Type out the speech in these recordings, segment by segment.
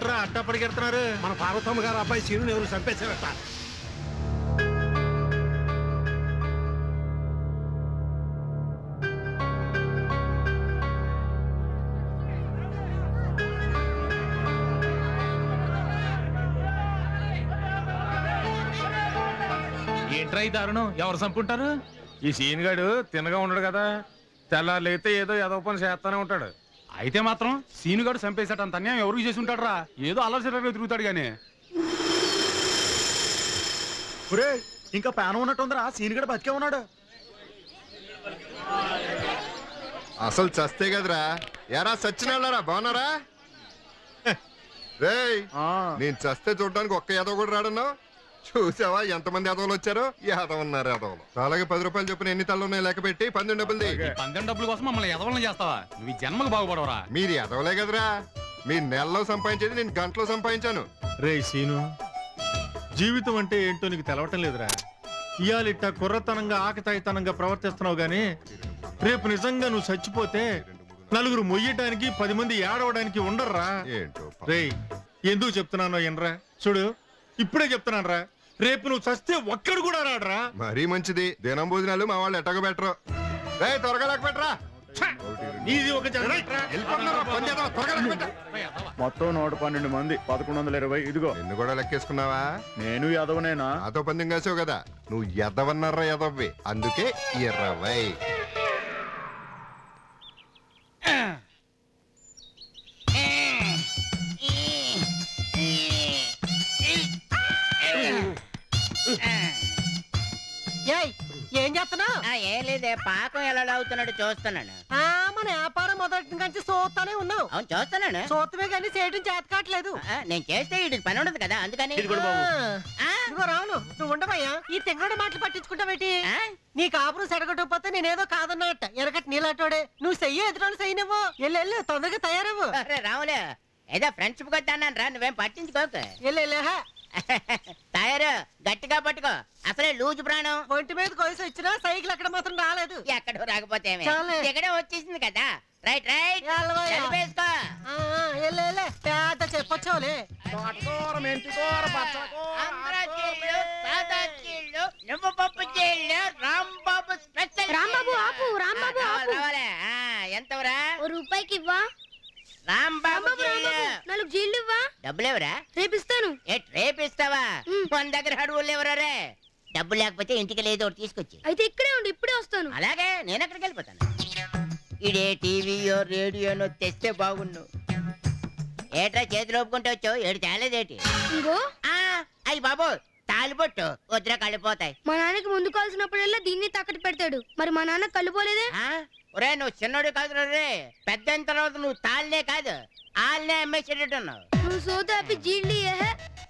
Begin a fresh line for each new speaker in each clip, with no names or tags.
ఏంట్రా అట్టా పరిగెడుతున్నారు
మన పార్వతమ్మ గారు అబ్బాయి సీను ఎవరు చంపేశారట
ఏంట్రా ఈ దారుణం ఎవరు చంపుంటారు
ఈ సీన్ గాడు తినగా ఉండడు కదా తెల్లారైతే ఏదో ఏదో పని చేస్తానే ఉంటాడు
అయితే మాత్రం సీనుగాడు చంపేశాడు అంత అన్యాయం ఎవరికి చేసి ఉంటాడు రా ఏదో అల్లరి తిరుగుతాడు గానీ
ఒరే ఇంకా ప్యాన్ ఉన్నట్టుందిరా సీన్ గడ బతికే ఉన్నాడు
అసలు చస్తే కదరా ఎరా సచ్చినాళ్ళరా బాగున్నారా రేయ్ నేను చస్తే చూడడానికి ఒక్క యాదవ్ కూడా రాడన్నావు చూసావా ఎంతమంది యాదవులు వచ్చారో యాదవ్ ఉన్నారు యాదవులు అలాగే పది రూపాయలు చొప్పున ఎన్ని తల్లు ఉన్నాయి లెక్క పెట్టి పందెం డబ్బులది
పందెం డబ్బుల కోసం మమ్మల్ని ఎదవలను చేస్తావా నువ్వు ఈ జన్మకు బాగుపడవరా
మీరు యాదవలే కదరా మీరు నెలలో సంపాదించేది నేను గంటలో సంపాదించాను
రే సీను జీవితం అంటే ఏంటో నీకు తెలవటం లేదురా ఇయాలిట్ట కుర్రతనంగా ఆకతాయితనంగా ప్రవర్తిస్తున్నావు గాని రేపు నిజంగా నువ్వు చచ్చిపోతే నలుగురు మొయ్యటానికి పది మంది ఏడవడానికి ఉండర్రా
ఏంటో పాపం.
రేయ్ ఎందుకు చెప్తున్నానో ఎనరా చూడు ఇప్పుడే చెప్తున్నాను రా రేపు నువ్వు చస్తే ఒక్కడు కూడా రాడరా
మరీ మంచిది దినం భోజనాలు మా వాళ్ళు ఎట్టగ బెటరు రే త్వరగా లెక్క పెట్టరా
నీది ఒక జగడట్రా.
వెళ్ళిపోతున్నారా? పని చేద్దాం, త్వరగా లెక్క పెట్టు.
మొత్తం నూట పన్నెండు మంది పదకొండు వందల ఇరవై ఇదిగో
నిన్ను కూడా లెక్కేసుకున్నావా
నేను యాదవనేనా
నాతో పందెం కాసావు కదా నువ్వు ఎదవన్నారా ఎదవ్వి అందుకే ఇరవై
ఏయ్ ఏం చేస్తున్నావు
ఆ, ఏం లేదే పాకం ఎలా అవుతున్నాడు చూస్తున్నాను
ఆ మన వ్యాపారం మొదటి నుంచి చూస్తానే ఉన్నావు
అవును చూస్తున్నాను
చూస్తమే కానీ చేయడం చేత కావట్లేదు
ఆ, నేను చేస్తే వీడికి పని ఉండదు కదా అందుకని ఆ,
ఇదిగో రావును నువ్వు ఉండవయ్యా ఈ తెంగడు మాటలు పట్టించుకుంటావేటి
ఆ?
నీ కాపురం సెడగొట్టకపోతే నేనేదో కాదన్నట్ట ఎరగట్ నీలాటోడే నువ్వు చెయ్యి ఎదురు చెయ్యి నువ్వు ఎల్లు ఎల్లు తొందరగా తయారవ్వు
అరే రాములే ఏదో ఫ్రెండ్షిప్ కొద్ది అన్నాను రా నువ్వేం పట్టించుకోకు
ఎల్లు ఎల్లేహా
తయారు గట్టిగా పట్టుకో అసలే లూజు ప్రాణం
ఒంటి మీద కొలిసి వచ్చినా సైకిల్ అక్కడ మాత్రం రాలేదు
ఎక్కడో రాకపోతే ఏమి?
చాలే.
ఇక్కడే వచ్చేసింది కదా రైట్ రైట్
ఎల్లవయ్యా.
చదివేసుకో
ఆ, ఆ, ఎల్లు ఎల్లే పెద్ద చెప్పొచ్చోలే
ఆంధ్ర చీళ్ళు, సాదా చీళ్ళు, నువ్వు పప్పు చీళ్ళు, రాంబాబు స్పెషల్
రాంబాబు,
చీళ్ళు.
ఆపు, రాంబాబు,
ఆ,
ఆపు.
రావాలే. ఆ, ఎంతవరా
ఓ రూపాయికి ఇవ్వా
రాంబాబు
రాంబాబు
చీళ్ళు.
రాంబాబు నాలుగు జీళ్ళు ఇవ్వా
డబ్బులేవరా
రేపిస్తాను
ఏ రేపు ఇస్తావా
ఉమ్.
మన దగ్గర అడుగులు ఎవరా రే డబ్బు లేకపోతే ఇంటికి లేదో ఒకటి తీసుకొచ్చి
అయితే ఇక్కడే ఉండి ఇప్పుడే వస్తాను
అలాగే నేను ఎక్కడికి వెళ్ళిపోతాను ఇడే టీవీయో రేడియోనో తెస్తే బాగుండు ఏట్రా చేతులు ఒప్పుకుంటే వచ్చావు ఏడు తేలేదేటి
ఇంకో
ఆ అయ్యి బాబు తాలిపొట్టు వద్దురా కలిపోతాయి
మా నాన్నకి ముందు కాల్సినప్పుడల్లా దీన్ని తాకట్టు పెడతాడు మరి మా నాన్న కళ్ళు పోలేదే
ఆ ఒరే నువ్వు చిన్నోడు కాదు రే పెద్ద అయిన తర్వాత నువ్వు తాళ్ళనే కాదు ఆళ్ళనే అమ్మేసేటట్టు ఉన్నావు
నువ్వు సోత ఆపి జీళ్ళు ఏహే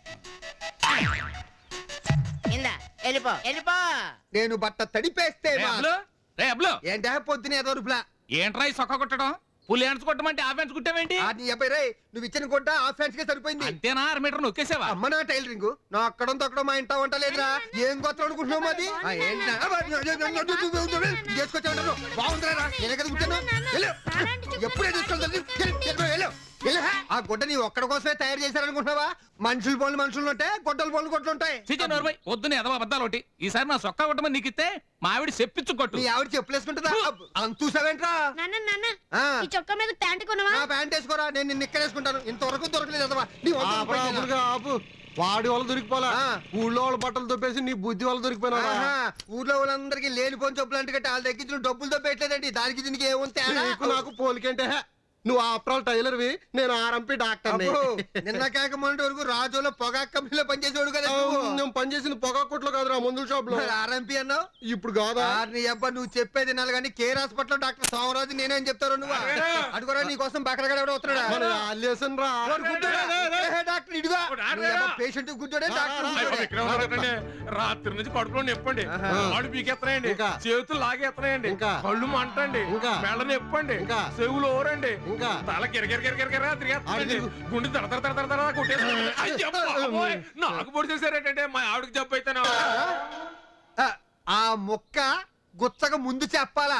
ఇందా వెళ్ళిపో వెళ్ళిపో
నేను బట్ట తడిపేస్తే
రే
మా-
అబ్లు, రే అబ్లు,
ఏంటా పొద్దున ఏదో రూపులా
ఏంట్రా ఈ సొక్క కొట్టడం పులి ఎన్స్ కొట్టమంటే ఆ ఫెన్స్ కుట్టావేంటి
ఆ నీ అబ్బాయి రే నువ్వు ఇచ్చిన గుడ్డ ఆ ఫ్రెండ్స్ కే సరిపోయింది
అంతేనా అర మీటర్ నొక్కేసావా
అమ్మ నా టైలరింగ్ నా అక్కడం తొక్కడం మా ఇంట వంట లేదురా ఏం కొత్త అనుకుంటున్నావు మాది ఆ, ఏంటా? అబ్బా, చేసుకొచ్చా ఉంటాను బాగుందిరా రా. నేను ఎక్కడ కూర్చాను వెళ్ళు. ఎప్పుడే తీసుకెళ్తాను ఆ గుడ్డ నీ ఒక్కడ కోసమే తయారు చేశారనుకుంటున్నావా మనుషులు పనులు మనుషులు ఉంటాయి గొడ్డల పనులు గొడ్డలు ఉంటాయి
చిచ్చా నోర్మై పొద్దున ఎదవ అబద్ధాలు ఒకటి ఈసారి నా సొక్క కొట్టమని నీకు ఇస్తే మా ఆవిడ చెప్పించు కొట్టు
నీ ఆవిడ చెప్పులేసుకుంటుందా అంత చూసావేంట్రా
నాన్న నాన్న
ఆ.
ఈ చొక్కా మీద ప్యాంట్ కొనవా
నా ప్యాంట్ వేసుకోరా నేను నిన్ను ఇక్కడ వేసుకుంటాను ఇంతవరకు దొరకలేదు అదవా నీ వంద
ఆపురా,
రూపాయలు
ఆపురుగా, ఆపు వాడి వాళ్ళు దొరికిపోలా
ఆ.
ఊళ్ళో వాళ్ళ బట్టలు దొబ్బేసి నీ బుద్ధి వాళ్ళు దొరికిపోయినా
ఆహా, ఊర్లో వాళ్ళందరికీ లేనిపోని చెప్పులు అంటే కట్టి వాళ్ళ దగ్గర నుంచి డబ్బులు దొబ్బేయట్లేదండి దానికి దీనికి ఏముంది తేడా?
నీకు నాకు పోలికంటే హే. నువ్వు ఆప్రాల్ టైలర్వి నేను ఆర్ఎంపీ డాక్టర్
అబ్బో, నిన్న కాక మొన్నటి వరకు రాజులో పొగాకు కంపెనీలో పనిచేసేవాడు కదా నువ్వు.
నేను పనిచేసింది పొగా కొట్లో కాదురా మందుల షాప్ లో
మరి ఆర్ఎంపీ అన్నావు
ఇప్పుడు కాదా
ఆ, నీ అబ్బా నువ్వు చెప్పేది వినాలి కానీ కేర్ హాస్పిటల్ డాక్టర్ సోమరాజు నేనేం చెప్తారు నువ్వు అడుగురా నీ కోసం బక్కడగడ ఎవడో వస్తున్నాడా
మన ఆలేసన్ రా
వాడు గుడ్డోడా? ఏ, డాక్టర్ ఇడుగా పేషెంట్ గుడ్డోడే డాక్టర్ గుడ్డోడే.
రాత్రి నుంచి కడుపులో నొప్పండి ఆడు పీకెత్తనాయండి
ఇంకా?
చేతులు లాగేత్తనాయండి
ఇంకా?
కళ్ళు మంటండి
ఇంకా?
మెళ్ళ నొప్పండి
ఇంకా?
చెవులు ఓరండి
ఇంకా?
తల కిరకిరకిరకిరకిర తిరిగేస్తానండి
ఆడికి-
గుండె తడ తడ తడ తడ తడ కొట్టేస్తుంది అయ్య బాబోయ్, నాకు పొడి చేశారేంటంటే మా ఆవిడకి జబ్బు అయితేనా
ఆ, ఆ ముక్క గుచ్చక ముందు చెప్పాలా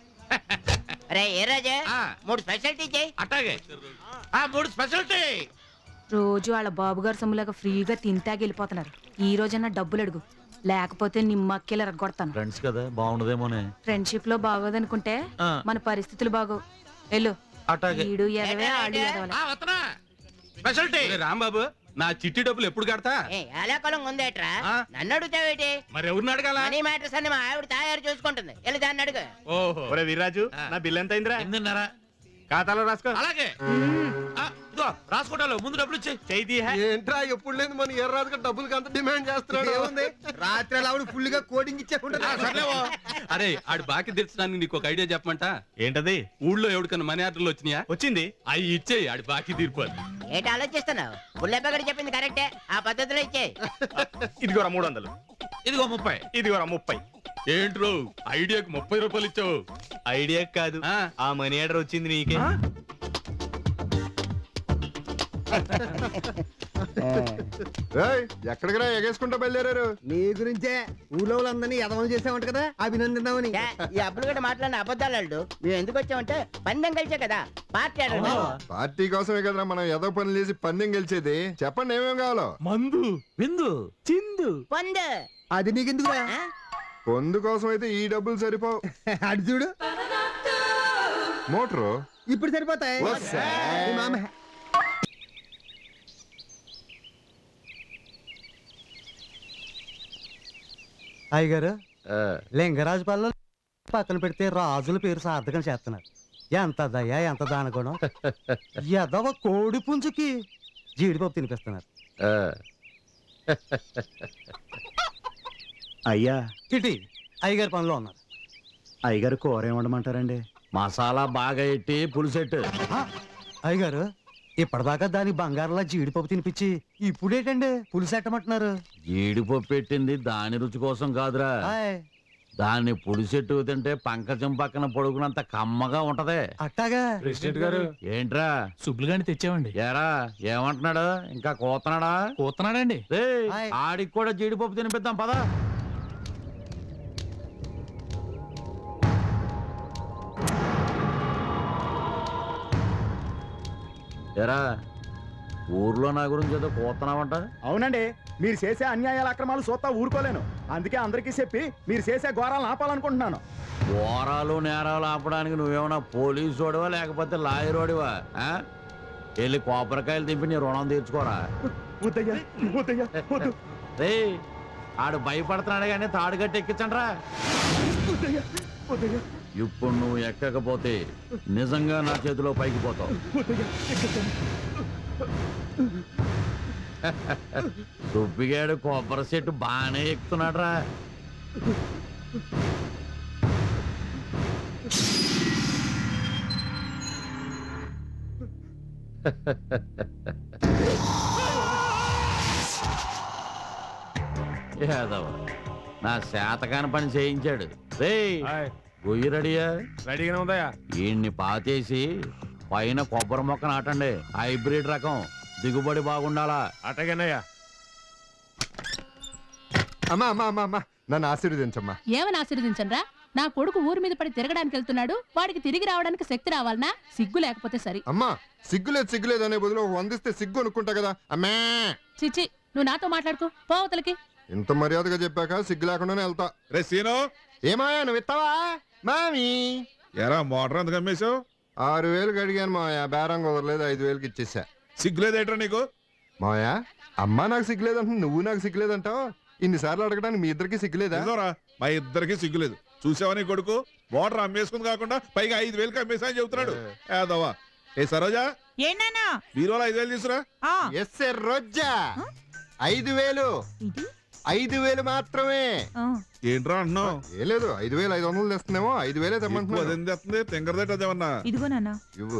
రే ఏ రాజా
ఆ.
మూడు స్పెషాలిటీ చేయి
అట్టాగే ఆ మూడు స్పెషాలిటీ
రోజు వాళ్ళ బాబుగారు సొమ్ములాగా ఫ్రీగా తింటాకి వెళ్ళిపోతున్నారు ఈ రోజన్నా డబ్బులు అడుగు లేకపోతే నిమ్మక్కెలు ఎరగొడతాను
ఫ్రెండ్స్ కదా బాగుండదేమోనే
ఫ్రెండ్షిప్ లో బాగోదనుకుంటే
ఆ.
మన పరిస్థితులు బాగోవు వెళ్ళు
అటాగే
ఈడు ఎదవే ఆడు ఎదవలే
ఆ, వస్తున్నా స్పెషల్టీ రాంబాబు నా చిట్టి డబ్బులు ఎప్పుడు కడతా
ఏ ఏలాకాలం ఉందేట్రా
ఆ?
నన్ను అడుగుతావేటి
మరి ఎవరిని అడగాల
మనీ మ్యాటర్స్ అన్ని మా ఆవిడ తయారు చూసుకుంటుంది వెళ్ళి దాన్ని అడుగు
ఓహో
ఒరే వీర్రాజు
ఆ.
నా బిల్ ఎంత అయిందిరా
ఎనిమిదిన్నర
ఖాతాలో రాసుకో
అలాగే ఆ, ఇదిగో, రాసుకుంటాను ముందు డబ్బులు ఇచ్చి
చేయి
ఏంట్రా ఎప్పుడు లేదు మన ఎర్రాజుగా డబ్బులకి అంత డిమాండ్ చేస్తున్నాడు
ఏముంది రాత్రి అలా ఆవిడ ఫుల్ గా కోడింగ్
ఆ,
ఇచ్చేకుంటారు
సర్లేవో. అరే ఆడు బాకీ తెచ్చడానికి నీకు ఒక ఐడియా చెప్పమంట
ఏంటది
ఊళ్ళో ఎవరికన్నా మనీ ఆర్డర్లు వచ్చినాయా
వచ్చింది
అవి ఇచ్చేయి ఆడి బాకీ తీరిపోదు
ఏంటి ఆలోచిస్తున్నావు పుల్లెప్పగడి చెప్పింది కరెక్టే ఆ పద్ధతిలో ఇచ్చే
ఇదిగోరా మూడు వందలు
ఇదిగో ముప్పై
ఇదిగోరా ముప్పై
ఏంట్రో ఐడియాకి ముప్పై రూపాయలు ఇచ్చావు
ఐడియా కాదు
ఆ.
ఆ మనీ ఆర్డర్ వచ్చింది నీకే
ఏయ్, ఎక్కడికి రా ఎగేసుకుంటా బయలుదేరారు
నీ గురించే ఊళ్ళో వాళ్ళందరినీ ఎదవలు చేసావంట కదా అభినందిద్దామని
ఛే, ఈ అప్పులు కూడా మాట్లాడిన అబద్ధాలు అల్లుడు మేము ఎందుకు వచ్చామంటే పందెం కలిసే కదా పార్టీ ఆడడం
పార్టీ కోసమే కదరా మనం ఏదో పనులు చేసి పందెం గెలిచేది చెప్పండి ఏమేం కావాలో
మందు విందు చిందు
పొందు
అది నీకెందుకురా
ఆ?
పొందు కోసం అయితే ఈ డబ్బులు సరిపోవు
అడు చూడు
మోటరు
ఇప్పుడు సరిపోతాయి
వస్సా.
ఈ మామ
అయ్యగారు లింగరాజు పల్లె పక్కన పెడితే రాజుల పేరు సార్థకం చేస్తున్నారు ఎంత దయ ఎంత దానగుణం ఎదవ కోడి పుంజుకి జీడిపప్పు తినిపిస్తున్నారు
అయ్యా
ఇటీ అయ్యగారి పనిలో ఉన్నారు
అయ్యగారు కూర ఏమండమంటారండి మసాలా బాగా ఎట్టి పులుసెట్టు
ఆ, అయ్యగారు ఇప్పటిదాకా దాని బంగారంలా జీడిపప్పు తినిపించి ఇప్పుడేటండి పులిసెట్టమంటున్నారు
జీడిపప్పు పెట్టింది దాని రుచి కోసం కాదురా
హాయ్,
దాన్ని పులిసెట్టు తింటే పంకజం పక్కన పడుకున్నంత కమ్మగా ఉంటది
అట్టాగా
ప్రెసిడెంట్ గారు
ఏంట్రా
సుబ్బులు గాని తెచ్చామండి
ఏరా ఏమంటున్నాడు ఇంకా కోతనాడా
కూతున్నాడండి
రేయ్,
హాయ్.
ఆడికి కూడా జీడిపప్పు తినిపిద్దాం పదా ఎరా ఊర్లో నా గురించి ఏదో కోతున్నావంట
అవునండి మీరు చేసే అన్యాయాల అక్రమాలు చూస్తా ఊరుకోలేను అందుకే అందరికీ చెప్పి మీరు చేసే ఘోరాలను ఆపాలనుకుంటున్నాను
ఘోరాలు నేరాలు ఆపడానికి నువ్వేమన్నా పోలీసు వాడివా లేకపోతే లాయర్ వాడివా ఆ? వెళ్ళి కొబ్బరికాయలు తింపి నీ రుణం తీర్చుకోరా
వద్దయ్యా వద్దయ్యా వద్దు
రే ఆడు భయపడుతున్నాడు కానీ తాడు కట్టి ఎక్కించండ్రా
వద్దయ్యా వద్దయ్యా
ఇప్పుడు నువ్వు ఎక్కకపోతే నిజంగా నా చేతిలో పైకి పోతావు
వద్దయ్యా ఎక్కేస్తాను.
దుబ్బిగాడు కొబ్బరి చెట్టు బాగానే ఎక్కుతున్నాడు రా యాదవ నా శాతకాని పని చేయించాడు రే గొయ్యి రెడీయా
రెడీగానే ఉందయ్యా
ఈయన్ని పాతేసి పైన కొబ్బరి మొక్క నాటండి హైబ్రిడ్ రకం దిగుబడి బాగుండాలా
అటగనయ్యా
అమ్మా అమ్మా అమ్మా అమ్మా నన్ను ఆశీర్వదించమ్మా
ఏమని ఆశీర్వదించండ్రా నా కొడుకు ఊరి మీద పడి తిరగడానికి వెళ్తున్నాడు వాడికి తిరిగి రావడానికి శక్తి రావాలనా సిగ్గు లేకపోతే సరి
అమ్మా సిగ్గులేదు సిగ్గులేదు అనే బదులు ఒక వందిస్తే సిగ్గు అనుకుంటా కదా అమ్మా
చిచి నువ్వు నాతో మాట్లాడుకో పోవతలకి
ఇంత మర్యాదగా చెప్పాక సిగ్గు లేకుండానే వెళ్తా
రే సీను
ఏమాయా నువ్వు ఇస్తావా మామి
ఎరా మోటార్ ఎందుకు అమ్మేశావు
ఆరు వేలు అడిగాను మాయా బేరం కుదరలేదు ఐదు వేలకి ఇచ్చేసా
సిగ్గులేదేట్రా నీకు
మాయా అమ్మా నాకు సిగ్గులేదంట నువ్వు నాకు సిగ్గులేదంటావు ఇన్నిసార్లు అడగడానికి మీ ఇద్దరికి సిగ్గులేదా
నిజంరా మా ఇద్దరికి సిగ్గులేదు చూసావా నీ కొడుకు మోటార్ అమ్మేసుకుంది కాకుండా పైగా ఐదు వేలకి అమ్మేసా అని చెబుతున్నాడు ఏదవ్వా ఏ సరోజా
ఏనానా
బీరువాలో ఐదు వేలు తీసురా
ఎస్ రోజా ఐదు వేలు ఐదు వేలు మాత్రమే
ఏంట్రా అంటున్నావు
ఏ లేదు ఐదు వేలు ఐదు వందలు తెస్తుందేమో ఐదు వేలే తెమ్మంటున్నాను
అదేం తెస్తుంది తింగరదేట అదేమన్నా
ఇదిగో నాన్న
ఇవ్వు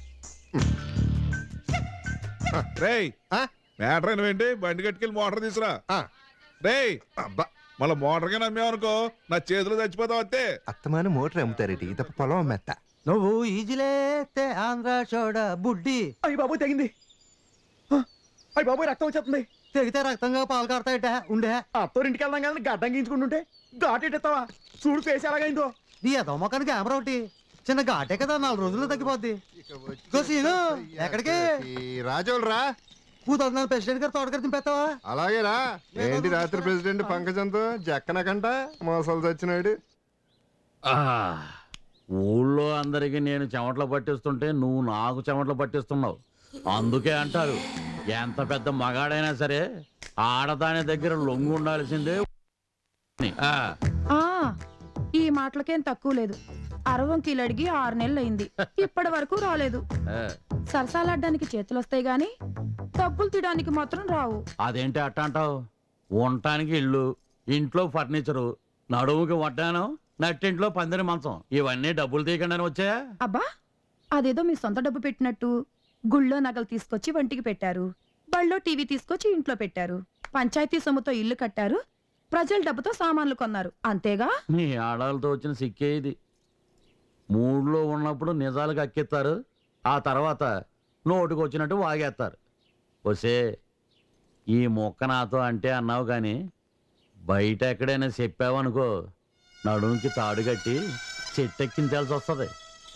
రేయ్
ఆ?
మ్యాటర్ ఏంటి బండి కట్టుకెళ్ళి మోటార్ తీసురా
ఆ.
రేయ్
అబ్బా
మళ్ళీ మోటార్ గా నమ్మేవనుకో నా చేతులు చచ్చిపోతావు అంతే
అత్తమాన మోటార్ అమ్ముతారేటి తప్ప పొలం అమ్మేత్త
నువ్వు ఈజిలేతే ఆంధ్ర చోడ బుడ్డి
అయ్య బాబు తెగింది ఆ, అయ్య బాబు రక్తం వచ్చేస్తుంది
తెగితే రక్తంగా పాలు కాడతాయట ఉండే
అత్తోరింటికి వెళ్దాం కానీ గడ్డం గీంచుకుంటుంటే ఘాటెట్టేస్తావా చూడు ఫేస్ ఎలాగైందో
నీ ఎదవ మొక్కనికి కెమెరా ఒకటి చిన్న ఘాటే కదా నాలుగు రోజుల్లో తగ్గిపోద్ది ఇదిగో సీను, ఎక్కడికి?
రాజోలు రా
కూతురు ప్రెసిడెంట్ గారు తోటగారు దింపేస్తావా
అలాగేరా ఏంటి రాత్రి ప్రెసిడెంట్ పంకజంతో జక్కనకంట మోసాలు చచ్చినాడు
ఆ, ఊళ్ళో అందరికి నేను చెమటలు పట్టిస్తుంటే నువ్వు నాకు చెమటలు పట్టిస్తున్నావు అందుకే అంటారు ఎంత పెద్ద మగాడైనా సరే ఆడదాని దగ్గర లొంగు ఉండాల్సిందే అని. ఆ,
ఆ ఈ మాటలకేం తక్కువ లేదు అరవంకీలు అడిగి ఆరు నెలలు అయింది ఇప్పటి వరకు రాలేదు
ఆ.
సరసాలాడ్డానికి చేతులు వస్తాయి గాని డబ్బులు తీయడానికి మాత్రం రావు
అదేంటి అట్ట అంటావు ఉండటానికి ఇల్లు ఇంట్లో ఫర్నిచరు నడుముకి వడ్డానం నట్టింట్లో పందిరి మంచం ఇవన్నీ డబ్బులు తీయకుండానే వచ్చాయా
అబ్బా అదేదో మీ సొంత డబ్బు పెట్టినట్టు గుళ్ళో నగలు తీసుకొచ్చి వంటికి పెట్టారు బళ్ళో టీవీ తీసుకొచ్చి ఇంట్లో పెట్టారు పంచాయతీ సొమ్ముతో ఇల్లు కట్టారు ప్రజల డబ్బుతో సామాన్లు కొన్నారు అంతేగా
నీ ఆడాలతో వచ్చిన సిక్కే ఇది మూడ్లో ఉన్నప్పుడు నిజాలకు అక్కెత్తారు ఆ తర్వాత నోటుకు వచ్చినట్టు వాగేస్తారు వసే ఈ మొక్క నాతో అంటే అన్నావు కానీ బయట ఎక్కడైనా చెప్పావనుకో నడుముకి తాడు కట్టి చెట్టెక్కించాల్సి వస్తుంది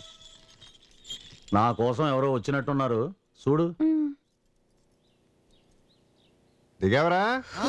నా కోసం ఎవరో వచ్చినట్టున్నారు చూడు
దిగావరా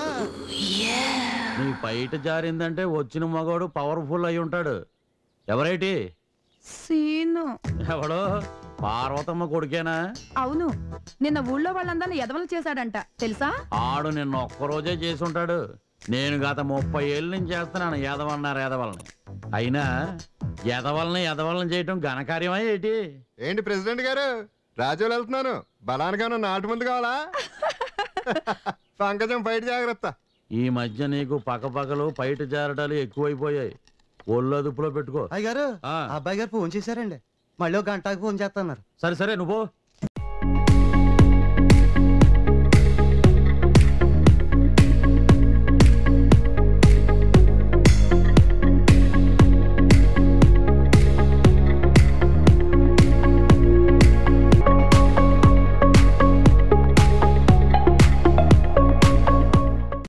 నీ బయట జారిందంటే వచ్చిన మగవాడు పవర్ఫుల్ అయి ఉంటాడు ఎవరైటి
సీను
ఎవడో పార్వతమ్మ కొడుకేనా
అవును నిన్న ఊళ్ళో వాళ్ళందరినీ ఎదవలు చేశాడంట తెలుసా
ఆడు నిన్న ఒక్కరోజే చేసి ఉంటాడు నేను గత ముప్పై ఏళ్ళ నుంచి చేస్తున్నాను ఎదవన్నారు ఎదవల్ని అయినా ఎదవల్ని ఎదవల్ని చేయటం ఘనకార్యమా ఏంటి
ఏంటి ప్రెసిడెంట్ గారు రాజోలు వెళ్తున్నాను బలానిగాను నాటు ముందు కావాలా పంకజం బయట జాగ్రత్త
ఈ మధ్య నీకు పక్కపక్కలు పైట జారటాలు ఎక్కువైపోయాయి ఒళ్ళు అదుపులో పెట్టుకో
అయ్యగారు
ఆ.
అబ్బాయి గారు ఫోన్ చేశారండి మళ్ళీ ఒక గంటకు ఫోన్ చేస్తున్నారు
సరే సరే నువ్వు